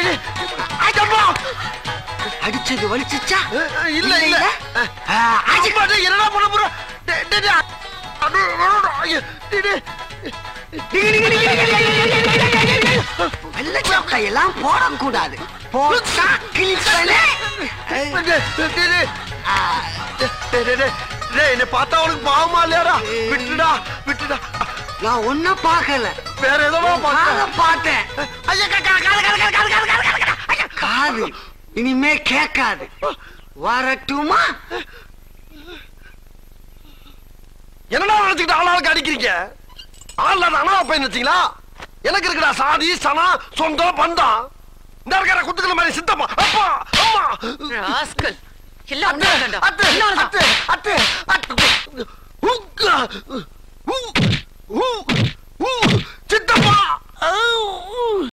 ஐயம்மா அடிச்சது வலிச்சுச்சா இல்ல இல்ல ஆ, அடி. அம்மா, டேய், என்னடா பண்ண போற டேய், டேய், டேய். அடு, அடு, ஐயோ, டேய், டேய். வெள்ளை சட்டை எல்லாம் போடக்கூடாது போட்டா கிழிப்பனே டேய், டேய், டேய், டேய். டேய், டேய், டேய். டேய், என்னை பார்த்தா உனக்கு பாவமா இல்லையாடா விட்டுடா விட்டுடா நான் ஒன்னும் பார்க்கல வேற ஏதோ காதை பார்த்தேன் பார்த்தேன் ஐயா கா- கா- காது, காது, காது, காது, காது, காது, காது, காது. ஐயா. காது இனிமே கேட்காது வரட்டுமா என்னடா நினைச்சுக்கிட்டு ஆளாளுக்கு அடிக்கிறீங்க ஆள்ல அனாவ பையன் வச்சீங்களா எனக்கு இருக்குடா சாதி சனம் சொந்தம் பந்தம் இந்த இருக்கிற குத்துக்கள மாதிரி சித்தப்பா அப்பா அம்மா ராஸ்கல் எல்லாம் அத்து உன்னோடதான்டா. அத்து உன்னோடதான். அத்து அத்து அத்து உக்கா. உ, உ, உ. சித்தப்பா